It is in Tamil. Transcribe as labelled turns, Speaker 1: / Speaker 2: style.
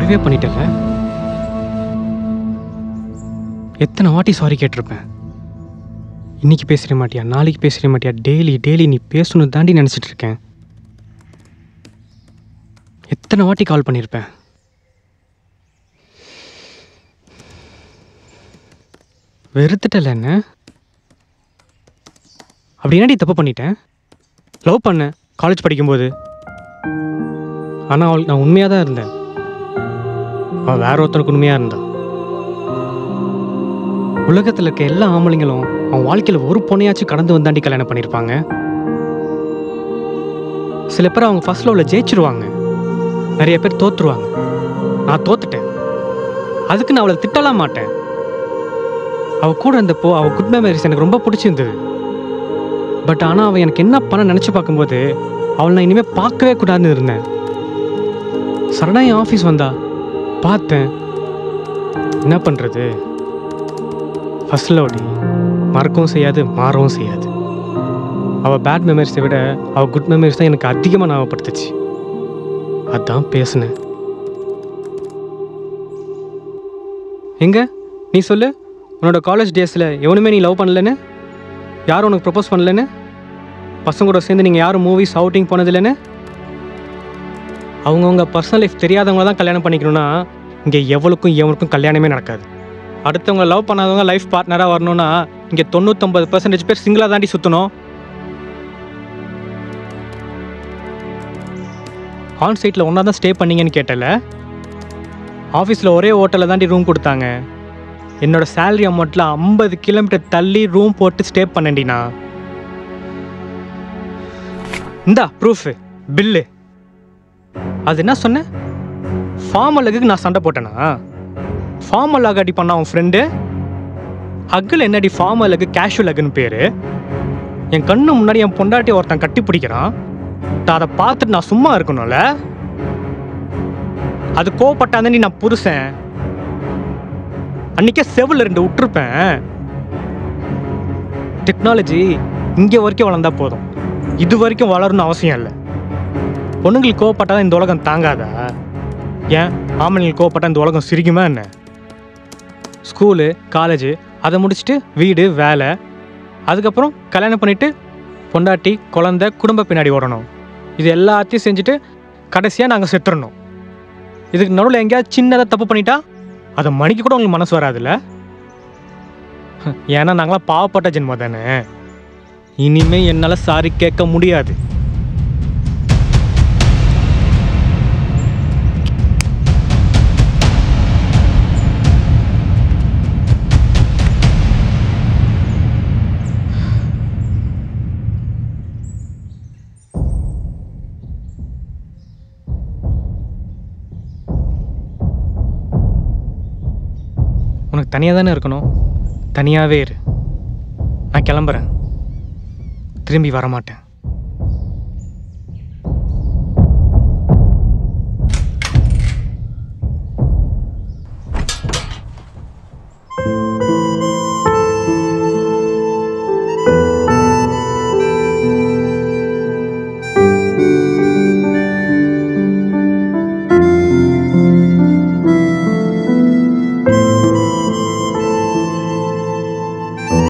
Speaker 1: தப்பவே பண்ணிட்டல எத்தனை வாட்டி சாரி கேட்டிருப்பேன் இன்னைக்கு பேசிட மாட்டியா நாளைக்கு பேசிட மாட்டியா டெய்லி டெய்லி நீ பேசணும் தாண்டி நினச்சிட்டு இருக்கேன் எத்தனை வாட்டி கால் பண்ணியிருப்பேன் வெறுத்துட்டல என்ன அப்படி என்னடி தப்பு பண்ணிட்டேன் லவ் பண்ணேன் காலேஜ் படிக்கும்போது ஆனால் அவளுக்கு நான் உண்மையாக தான் இருந்தேன் அவள் வேற ஒருத்தனுக்கு உண்மையாக இருந்தான் உலகத்தில் இருக்க எல்லா ஆம்பளைங்களும் அவன் வாழ்க்கையில் ஒரு பொண்ணையாச்சும் கடந்து வந்தாண்டி கல்யாணம் பண்ணியிருப்பாங்க சில பேர் அவங்க ஃபர்ஸ்ட் லவ்வில் ஜெயிச்சிருவாங்க நிறைய பேர் தோத்துருவாங்க நான் தோத்துட்டேன் அதுக்கு நான் அவளை திட்டலாம் மாட்டேன் அவள் கூட இருந்தப்போ அவள் குட் மெமரிஸ் எனக்கு ரொம்ப பிடிச்சிருந்தது பட் ஆனால் அவள் எனக்கு என்ன பண்ண நினச்சி பார்க்கும்போது அவளை நான் இனிமேல் பார்க்கவே கூடாதுன்னு இருந்தேன் சடனாக என் ஆஃபீஸ் வந்தா பார்த்தேன் என்ன பண்ணுறது ஃபர்ஸ்ட் லவ்டி மறக்கவும் செய்யாது மாறவும் செய்யாது அவள் பேட் மெமரிஸை விட அவள் குட் மெமரிஸ் தான் எனக்கு அதிகமாக ஞாபகப்படுத்துச்சு அதான் பேசினேன் எங்க நீ சொல்லு உன்னோட காலேஜ் டேஸில் எவனுமே நீ லவ் பண்ணலன்னு யாரும் உனக்கு ப்ரப்போஸ் பண்ணலன்னு பசங்க கூட சேர்ந்து நீங்கள் யாரும் மூவிஸ் அவுட்டிங் போனதில்லைன்னு அவங்கவுங்க பர்சனல் லைஃப் தெரியாதவங்கள தான் கல்யாணம் பண்ணிக்கணும்னா இங்கே எவளுக்கும் எவனுக்கும் கல்யாணமே நடக்காது அடுத்தவங்க லவ் பண்ணாதவங்க லைஃப் பார்ட்னராக வரணும்னா இங்கே தொண்ணூத்தொம்பது பர்சன்டேஜ் பேர் சிங்கிளாக தாண்டி சுற்றணும் ஆன் சைட்டில் ஒன்றா தான் ஸ்டே பண்ணீங்கன்னு கேட்டல ஆஃபீஸில் ஒரே ஹோட்டலில் தாண்டி ரூம் கொடுத்தாங்க என்னோட சேலரி அமௌண்ட்டில் ஐம்பது கிலோமீட்டர் தள்ளி ரூம் போட்டு ஸ்டே பண்ணேன்டிண்ணா இந்தா ப்ரூஃபு பில்லு அது என்ன சொன்ன ஃபார்மல் லக்குக்கு நான் சண்டை போட்டேனா ஃபார்மல் லக் அடி பண்ண அவன் ஃப்ரெண்டு ஹக்கில் என்னடி ஃபார்மல் லக்கு கேஷுவல் லக்குன்னு பேர் என் கண்ணு முன்னாடி என் பொண்டாட்டி ஒருத்தன் கட்டி பிடிக்கிறான் நான் அதை பார்த்துட்டு நான் சும்மா இருக்கணும்ல அது கோவப்பட்டாந்தண்டி நான் புருஷன் அன்னைக்கே செவில் ரெண்டு விட்டுருப்பேன் டெக்னாலஜி இங்கே வரைக்கும் வளர்ந்தா போதும் இது வரைக்கும் வளரணும்னு அவசியம் இல்லை பொண்ணுங்களுக்கு கோவப்பட்டாதான் இந்த உலகம் தாங்காதா ஏன் ஆம்பளைங்களுக்கு கோவப்பட்டா இந்த உலகம் சிரிக்குமா என்ன ஸ்கூலு காலேஜு அதை முடிச்சுட்டு வீடு வேலை அதுக்கப்புறம் கல்யாணம் பண்ணிட்டு பொண்டாட்டி குழந்தை குடும்ப பின்னாடி ஓடணும் இது எல்லாத்தையும் செஞ்சுட்டு கடைசியாக நாங்கள் செத்துறணும் இதுக்கு நடுவில் எங்கேயாவது சின்னதாக தப்பு பண்ணிட்டா அதை மணிக்கு கூட உங்களுக்கு மனசு வராதுல்ல ஏன்னா நாங்களாம் பாவப்பட்ட ஜென்மம் தானே இனிமே என்னால் சாரி கேட்க முடியாது உனக்கு தனியாக தானே இருக்கணும் தனியாகவே இரு நான் கிளம்புறேன் திரும்பி வரமாட்டேன்